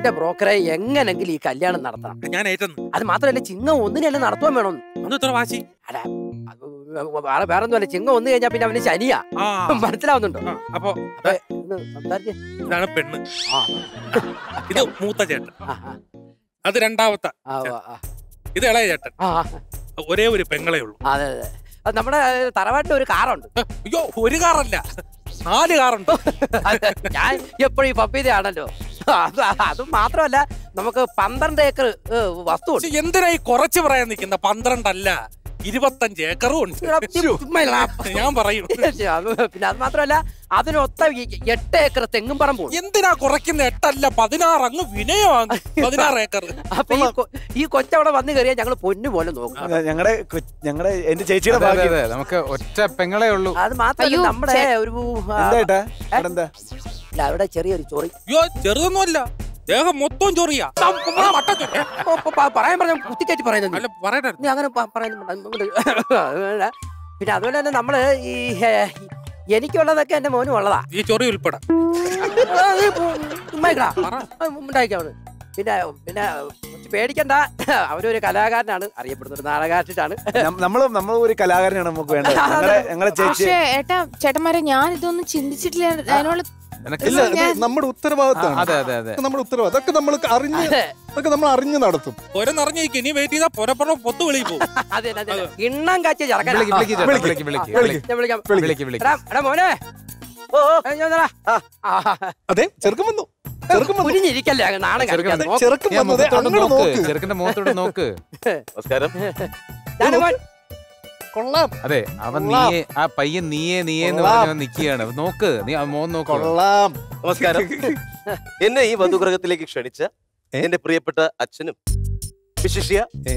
എന്റെ ബ്രോക്കറെ എങ്ങനെങ്കിലും ഈ കല്യാണം നടത്തണം ഞാൻ ഏറ്റെന്ന് അത് മാത്രമല്ല ചിങ്ങം ഒന്നിനെല്ലാം നടത്തുവാൻ വേണം ഒന്ന് ഇത്ര വാശി അല്ല അത് വേറെ വേറെ ഒന്നുമല്ല ചിങ്ങം ഒന്ന് കഴിഞ്ഞാൽ പിന്നെ അവന് ശനിയാ ആ മനസ്സിലാവുന്നുണ്ടോ ആ, അപ്പൊ അപ്പൊ ഒന്ന് സംസാരിച്ചേ. ഇതാണ് പെണ്ണ് ആ, ഇത് മൂത്ത ചേട്ടൻ ആ, ആ, അത് രണ്ടാമത്തെ ആ, ആ, ആ, ഇത് ഇളയ ചേട്ടൻ ആ, ഒരേ ഒരു പെങ്ങളേ ഉള്ളൂ അതെ അതെ അത് നമ്മുടെ തറവാട്ടിൽ ഒരു കാറുണ്ട് അയ്യോ ഒരു കാറല്ല നാല് കാറുണ്ട് അത് ഞാൻ എപ്പോഴും ഈ പപ്പീതയാണല്ലോ അത് അത് മാത്രമല്ല നമുക്ക് പന്ത്രണ്ട് ഏക്കർ വസ്തു ഉണ്ട് പക്ഷെ എന്തിനാ ഈ കുറച്ച് പറയാൻ നിൽക്കുന്ന പന്ത്രണ്ടല്ല ഇരുപത്തഞ്ച് ഏക്കറും ഉണ്ട് ചുമ്മാ ഇല്ല. ഞാൻ പറയും അത് പിന്നെ അത് മാത്രമല്ല അതിനൊത്ത ഈ എട്ട് ഏക്കർ തെങ്ങും പറമ്പും എന്തിനാ കുറയ്ക്കുന്ന എട്ടല്ല പതിനാറ് അങ്ങ് വിനയമാണ് പതിനാറ് ഏക്കർ അപ്പൊ ഈ കൊ- ഈ കൊച്ചവിടെ വന്നു കയറിയാൽ ഞങ്ങൾ പൊന്നു പോലെ നോക്കും ഞങ്ങളുടെ ഞങ്ങളുടെ എന്റെ ചേച്ചിയുടെ അതെ, അതെ, ഭാഗ്യം അതെ. നമുക്ക് ഒറ്റ പെങ്ങളെ ഉള്ളൂ അത് മാത്രമല്ല അയ്യോ, നമ്മുടെ ചേ- ഒരു ആ, എന്താ ഏട്ടാ അവിടെ എന്താ ഇല്ല, അവിടെ ചെറിയൊരു ചൊറി അയ്യോ ചെറുതൊന്നുമല്ല ദേഹം മൊത്തം ചൊറിയാ വട്ടം ചൊറി. ഓ, പ- പ- പറയാൻ പറഞ്ഞ കുത്തിക്കയറ്റി പറയുന്നത് നീ. അല്ല പറയട്ടെ നീ അങ്ങനെ പ- പറയുന്നു അതുപോലെ- പിന്നെ അതുപോലെ തന്നെ നമ്മള് ഈ ഏ, എനിക്കുള്ളതൊക്കെ എന്റെ മോനും ഉള്ളതാ ഈ ചൊറി ഉൾപ്പെടെ ആ, നീ പോ- ചുമ്മാ ഇരിക്കടാ. പറ. ആ, ഉണ്ടായിക്കോ അവന്. പിന്നെ പിന്നെ കുറച്ച് പേടിക്കണ്ട അവരൊരു കലാകാരനാണ് അറിയപ്പെടുന്ന ഒരു നാടകാരനാണ് നം- നമ്മള് നമ്മൾ ഒരു കലാകാരനാണ് നമുക്ക് വേണ്ടത് ഞങ്ങളെ ഞങ്ങളെ ചേച്ചി പക്ഷേ ഏട്ടാ ചേട്ടന്മാരെ ഞാൻ ഇതൊന്നും ചിന്തിച്ചിട്ടില്ല അതിനുള്ള നിനക്ക് ഇല്ല അത് നമ്മുടെ ഉത്തരവാദിത്തമാണ് അതെ അതെ അതെ അതൊക്കെ നമ്മുടെ ഉത്തരവാദിത്തം അതൊക്കെ നമ്മൾ അറിഞ്ഞ് അതൊക്കെ നമ്മൾ അറിഞ്ഞ് നടത്തും പൊര നിറഞ്ഞേക്ക് ഇനി വെയിറ്റ് ചെയ്താ പൊരപ്പുറം പൊത്തു വെളിയിൽ പോകും അതെ അതെ ഇണ്ണം കാച്ച ചെറുക്കനാ. വിളിക്ക് വിളിക്ക് ചേട്ടാ, വിളിക്ക്, വിളിക്ക് വിളിക്ക് ഞാൻ വിളിക്ക് വിളിക്കാം വിളിക്ക് വിളിക്ക് എടാ എടാ മോനെ ഓ ഓ, ഏ, ഞാൻ വന്നെടാ. ആ, അതെ ചെറുക്കം വന്നു ചെറുക്കം വന്നു കുനിഞ്ഞിരിക്കല്ലേ അങ്ങ് നാണം ചെറുക്കൻ കാണിക്കാതെ. നോക്ക്. ചെറുക്കം ഞാൻ വന്നത് മുഖത്തോട്ട് അങ്ങോട്ട് നോക്ക് നോക്ക് ചെറുക്കന്റെ മുഖത്തോട്ട് നോക്ക് നമസ്കാരം ഞാന് മോൻ. കൊള്ളാം അതെ അവൻ കൊള്ളാം. നീയെ ആ പയ്യൻ നീയെ നീയെ എന്ന് കൊള്ളാം. പറഞ്ഞവൻ നിക്കുകയാണ് നോക്ക് നീ ആ മോൻ നോക്ക് കൊള്ളാം നമസ്കാരം എന്നെ ഈ വധുഗ്രഹത്തിലേക്ക് ക്ഷണിച്ച ഏ? എന്റെ പ്രിയപ്പെട്ട അച്ഛനും വിശിഷ്യ ഏ?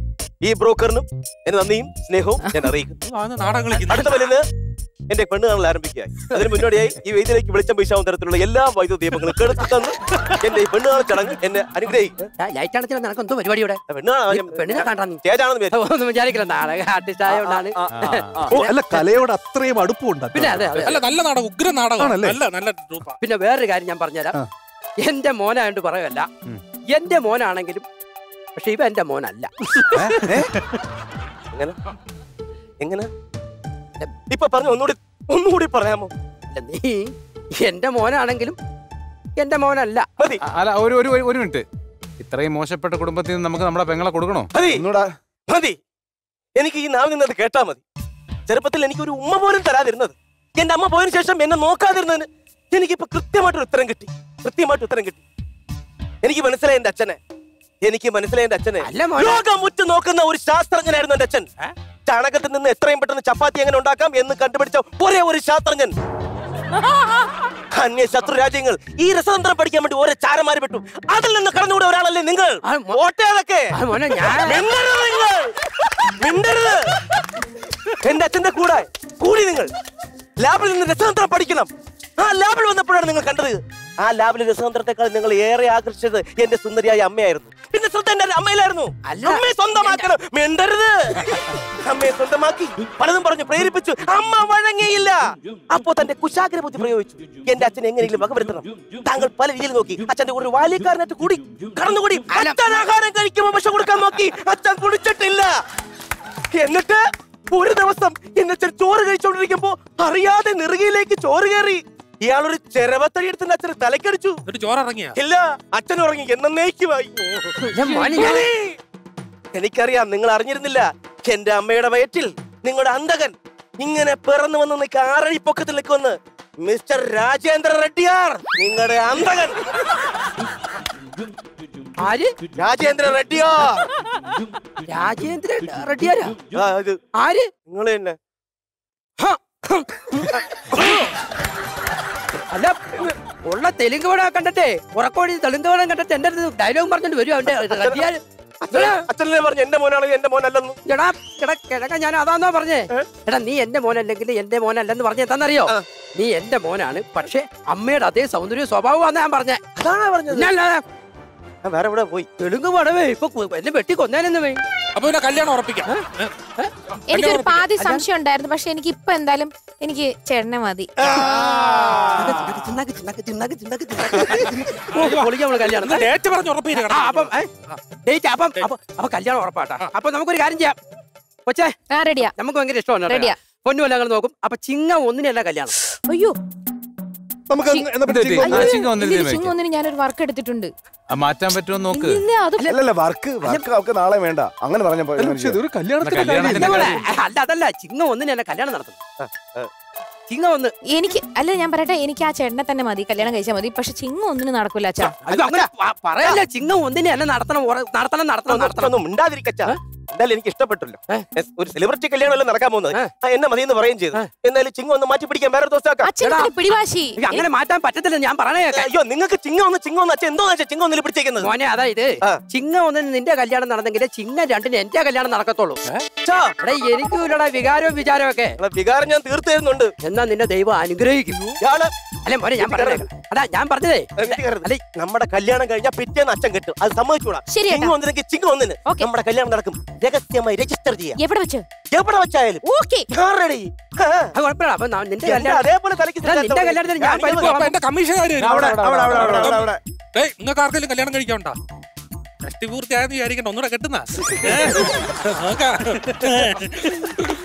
ഈ ബ്രോക്കറിനും എന്റെ നന്ദിയും സ്നേഹവും ഞാൻ അറിയിക്കുന്നു ആണ് നാടകം കളിക്കുന്നത് അടുത്ത വലിയ എന്റെ പെണ്ണ് കാണൽ ആരംഭിക്കുകയായി അതിന് മുന്നോടിയായി ഈ വേദിയിലേക്ക് വെളിച്ചം വീശാവുന്ന തരത്തിലുള്ള എല്ലാ വൈദ്യുത ദീപങ്ങളും കെടുത്തു തന്ന് എന്റെ ഈ പെണ്ണ് കാണൽ ചടങ്ങ് എന്നെ അനുഗ്രഹിക്കും ആ, ലൈറ്റ് അണച്ചില്ല നിനക്ക് എന്തോ പരിപാടി ഇവിടെ പെണ്ണ് ഈ പെണ്ണിനെ കാണാ നീ സ്റ്റേജാണെന്ന് വിചാരിച്ചു. ഒന്നും വിചാരിക്കില്ല നാടക ആർട്ടിസ്റ്റ് ആയതുകൊണ്ടാണ് ആ, ആ, ആ. ഓ അല്ല കലയോട് അത്രയും അടുപ്പമുണ്ട് പിന്നെ അതെ അതെ അല്ല നല്ല നാടകം ഉഗ്ര നാടകം ആണല്ലേ? നല്ല നല്ല ട്രൂപ്പാ പിന്നെ വേറൊരു കാര്യം ഞാൻ പറഞ്ഞുതരാം ആ. എന്റെ മോനായോണ്ട് പറയല്ല ഉം. എന്റെ മോനാണെങ്കിലും പക്ഷെ ഇവ എന്റെ മോനല്ല എങ്ങനെ എങ്ങനെ ഇപ്പൊ പറഞ്ഞു ഒന്നുകൂടി ഒന്നുകൂടി പറയാമോ ഇല്ല, നീ എന്റെ മോനാണെങ്കിലും എന്റെ മോനല്ല മതി ആ, അല്ല ഒരു ഒരു ഒരു- ഒരു മിനിറ്റ് ഇത്രയും മോശപ്പെട്ട കുടുംബത്തിൽ നിന്ന് നമുക്ക് നമ്മുടെ പെങ്ങളെ കൊടുക്കണോ മതി ഒന്നുകൂടാ മതി എനിക്ക് ഈ നാവിൽ നിന്നത് കേട്ടാ മതി ചെറുപ്പത്തിൽ എനിക്ക് ഒരു ഉമ്മ പോലും തരാതിരുന്നത് എന്റെ അമ്മ പോയതിനു ശേഷം എന്നെ നോക്കാതിരുന്നതിന് എനിക്കിപ്പോ കൃത്യമായിട്ടൊരു ഉത്തരം കിട്ടി കൃത്യമായിട്ട് ഉത്തരം കിട്ടി എനിക്ക് മനസ്സിലായി എന്റെ അച്ഛനെ എനിക്ക് മനസ്സിലായി എന്റെ അച്ഛനെ അല്ല മോനെ ലോകം മുറ്റു നോക്കുന്ന ഒരു ശാസ്ത്രജ്ഞനായിരുന്നു എന്റെ അച്ഛൻ ചാണകത്തിൽ നിന്ന് എത്രയും പെട്ടെന്ന് ചപ്പാത്തി എങ്ങനെ ഉണ്ടാക്കാം എന്ന് കണ്ടുപിടിച്ച ഒരേ ഒരു ശാസ്ത്രജ്ഞൻ അന്യ ശത്രു രാജ്യങ്ങൾ ഈ രസതന്ത്രം പഠിക്കാൻ വേണ്ടി ഓരോ ചാരമാര് വിട്ടു അതിൽ നിന്ന് കടന്നുകൂടെ ഒരാളല്ലേ നിങ്ങൾ ആ, മോ- ഓട്ടെ അതൊക്കെ ആ, മോനെ ഞാൻ മിണ്ടരുത് നിങ്ങൾ മിണ്ടരുത് എന്റെ അച്ഛന്റെ കൂടെ കൂടി നിങ്ങൾ ലാബിൽ നിന്ന് രസതന്ത്രം പഠിക്കണം ആ ലാബിൽ വന്നപ്പോഴാണ് നിങ്ങൾ കണ്ടത് ആ ലാബിലെ രസതന്ത്രത്തെക്കാൾ നിങ്ങൾ ഏറെ ആകർഷിച്ചത് എന്റെ സുന്ദരിയായ അമ്മയായിരുന്നു പിന്നെ ശ്രദ്ധ എന്റെ അമ്മയിലായിരുന്നു അല്ല. അമ്മയെ സ്വന്തമാക്കണം മിണ്ടരുത് അമ്മയെ സ്വന്തമാക്കി പലതും പറഞ്ഞു പ്രേരിപ്പിച്ചു അമ്മ വഴങ്ങിയില്ല അപ്പോ തന്റെ കുശാഗ്ര ബുദ്ധി പ്രയോഗിച്ചു എന്റെ അച്ഛനെ എങ്ങനെയെങ്കിലും വകവരുത്തണം താങ്കൾ പല രീതിയിൽ നോക്കി അച്ഛന്റെ കൂടെ ഒരു വാലിക്കാരനായിട്ട് കൂടി കടന്നുകൂടി അച്ഛൻ ആഹാരം കഴിക്കുമ്പോൾ വിഷം കൊടുക്കാൻ നോക്കി അച്ഛൻ കുടിച്ചിട്ടില്ല എന്നിട്ട് ഒരു ദിവസം എന്നെ അച്ഛൻ ചോറ് കഴിച്ചോണ്ടിരിക്കുമ്പോ അറിയാതെ നെറുകയിലേക്ക് ചോറ് കയറി ഇയാളൊരു ചെരവത്തടി എടുത്ത് എന്റെ അച്ഛന് തലക്കടിച്ചു എന്നിട്ട് ചോറിറങ്ങിയ ഇല്ല അച്ഛൻ ഉറങ്ങി എന്നേക്കുമായി ഞാൻ മോനെ ഞാൻ ഉറങ്ങി. എനിക്കറിയാം നിങ്ങൾ അറിഞ്ഞിരുന്നില്ല എന്റെ അമ്മയുടെ വയറ്റിൽ നിങ്ങളുടെ അന്തകൻ ഇങ്ങനെ പിറന്നു വന്ന് നിൽക്കുക ആറടി പൊക്കത്തിൽ നിൽക്കുമെന്ന് മിസ്റ്റർ രാജേന്ദ്ര റെഡ്ഡിയാർ നിങ്ങളുടെ അന്തകൻ ആര് രാജേന്ദ്ര റെഡ്ഡിയാർ രാജേന്ദ്ര റെഡ്ഡിയാരാ ആ, ഇത് ആര് നിങ്ങൾ തന്നെ അല്ല ഉള്ള തെലുങ്ക് പടം കണ്ടിട്ടേ ഉറക്കോടി തെലുങ്ക് പടം കണ്ടിട്ട് എന്റെ അടുത്ത് ഡയലോഗ് പറഞ്ഞിട്ട് വരും അവന്റെ റെഡ്ഡിയാര് അച്ഛനെ പറഞ്ഞു എന്റെ മോനാണെങ്കിൽ എന്റെ മോനല്ലെന്ന് എടാ എടാ കിഴക്ക ഞാൻ അതാന്നോ പറഞ്ഞേ എടാ നീ എന്റെ മോനല്ലെങ്കിൽ എന്റെ മോനല്ലെന്ന് പറഞ്ഞ എന്താണെന്നറിയോ ആ. നീ എന്റെ മോനാണ് പക്ഷെ അമ്മയുടെ അതേ സൗന്ദര്യ സ്വഭാവമാണെന്ന് ഞാൻ പറഞ്ഞേ അതാണ് പറഞ്ഞത് പിന്നല്ലാതെ ഞാൻ വേറെ എവിടെ പോയി തെലുങ്ക് പടവേ ഇപ്പൊ കു- എന്നെ വെട്ടി കൊന്നേനെന്ന് വേ അപ്പൊ പിന്നെ കല്യാണം ഉറപ്പിക്കാം എനിക്കൊരു പാതി സംശയം ഉണ്ടായിരുന്നു പക്ഷെ എനിക്ക് ഇപ്പൊ എന്തായാലും എനിക്ക് ചേട്ടനെ മതി ചിന്നക്ക് ചിന്നക്ക് ചിന്നക്ക് ചിന്നക്ക് ചിന്നക്ക്. ഓ, പൊളിക്കാം നമ്മള് കല്യാണം ഡേറ്റ് പറഞ്ഞ് ഉറപ്പില്ല ആ, അപ്പം ഏ? ഡേറ്റ് അപ്പം അപ്പൊ അപ്പൊ കല്യാണം ഉറപ്പാട്ടാ അപ്പൊ നമുക്കൊരു കാര്യം ചെയ്യാം കൊച്ചേ ആ റെഡിയാ നമുക്ക് ഭയങ്കര ഇഷ്ടമാണ് റെഡിയാ. പൊന്നു എല്ലാം നോക്കും അപ്പൊ ചിങ്ങ ഒന്നിനല്ല കല്യാണം അയ്യോ നമുക്ക് അങ്ങ് എന്നാ പിന്നെ ഇത് ചിങ്ങം ആ, ഒന്ന് ചിങ്ങം ഒന്നിന് ഇതിൽ തീരുമാനിക്കാം. ചിങ്ങൊന്നിന് ഞാനൊരു വർക്ക് എടുത്തിട്ടുണ്ട് ആ, മാറ്റാൻ പറ്റുമോ നോക്ക് ഇല്ല അത് അല്ലല്ല വർക്ക് വർക്ക് അവർക്ക് നാളെ വേണ്ട അങ്ങനെ പറഞ്ഞപ്പോ അല്ല, പക്ഷേ ഇതൊരു കല്യാണത്തിന്റെ കല്യാണത്തിന്റെ കാര്യമില്ല. ഇല്ല മോളെ, അല്ല അതല്ല ചിങ്ങ ഒന്നിന് തന്നെ കല്യാണം നടത്തും ചിങ്ങ ഒന്ന് എനിക്ക് അല്ല ഞാൻ പറയട്ടെ എനിക്ക് ആ ചേട്ടനെ തന്നെ മതി കല്യാണം കഴിച്ചാൽ മതി പക്ഷെ ചിങ്ങ ഒന്നിനും നടക്കൂല അച്ഛാ അയ്യോ, അങ്ങനെ പ- പറയല്ല ചിങ്ങ ഒന്നിന് തന്നെ നടത്തണം ഉറ- നടത്തണം നടത്തണം നടത്തണം ഒന്നും മിണ്ടാതിരിക്കച്ച എന്തായാലും എനിക്ക് ഇഷ്ടപ്പെട്ടല്ലോ Yes, ഒരു സെലിബ്രിറ്റി കല്യാണമല്ലേ നടക്കാൻ പോകുന്നത് ഏ. ആ, എന്നെ മതി എന്ന് പറയുകയും ചെയ്തു എന്നാലും ചിങ്ങം ഒന്ന് മാറ്റി പിടിക്കാൻ വേറെ ദിവസമാക്കാം അച്ഛൻ പിടിവാശി അയ്യോ, അങ്ങനെ മാറ്റാൻ പറ്റത്തില്ല ഞാൻ പറഞ്ഞേ കേക്ക്. അയ്യോ നിങ്ങൾക്ക് ചിങ്ങം ഒന്ന് ചിങ്ങം ഒന്ന് അച്ഛൻ എന്തോ വെച്ചാൽ ചിങ്ങം ഒന്നിൽ പിടിച്ചേക്കുന്നത് മോനെ അതായത് ആ. ചിങ്ങ ഒന്നിന് നിന്റെ കല്യാണം നടന്നെങ്കിൽ ചിങ്ങ രണ്ടിന് എന്റെ കല്യാണം നടക്കത്തുള്ളൂ ഛാ, എടാ എനിക്കും ഇല്ലടാ വികാരവും വിചാരവും ഒക്കെ നിങ്ങളെ വികാരം ഞാൻ തീർത്തു തരുന്നുണ്ട് എന്നാ നിന്നെ ദൈവം അനുഗ്രഹിക്കും ഇയാള് അല്ലെ മോനെ ഞാൻ പറഞ്ഞേ അതാ ഞാൻ പറഞ്ഞതേ വീട്ടുകാരൻ. അല്ലെ നമ്മുടെ കല്യാണം കഴിഞ്ഞാൽ പിറ്റേന്ന് അച്ഛൻ കിട്ടും അത് സമ്മതിച്ചൂടാ ശരി ഏട്ടാ. ചിങ്ങം ഒന്നിനെങ്കിൽ ചിങ്ങം ഒന്നിന് ഓക്കേ. നമ്മുടെ കല്യാണം നടക്കും രഹസ്യമായി രജിസ്റ്റർ ചെയ്യാം എവിടെ വെച്ച് എവിടെ വെച്ചായാലും ഓക്കെ ആരുടെ അത് കുഴപ്പമില്ല അപ്പൊ ന- നിന്റെ കല്യാണം അതേപോലെ തലയ്ക്ക് എടാ, നിന്റെ കല്യാണത്തിന് ഞാൻ ഞാൻ പരിപ്പ് അപ്പൊ എന്റെ കമ്മീഷൻകാര് അവിടെ അവിടെ അവിടെ അവിടെ അവിടെ അവിടെ നിങ്ങൾക്ക് ആർക്കെങ്കിലും കല്യാണം കഴിക്കാനുണ്ടോ ഷഷ്ടി പൂർത്തിയായെന്ന് വിചാരിക്കണ്ട ഒന്നുകൂടെ കെട്ടുന്ന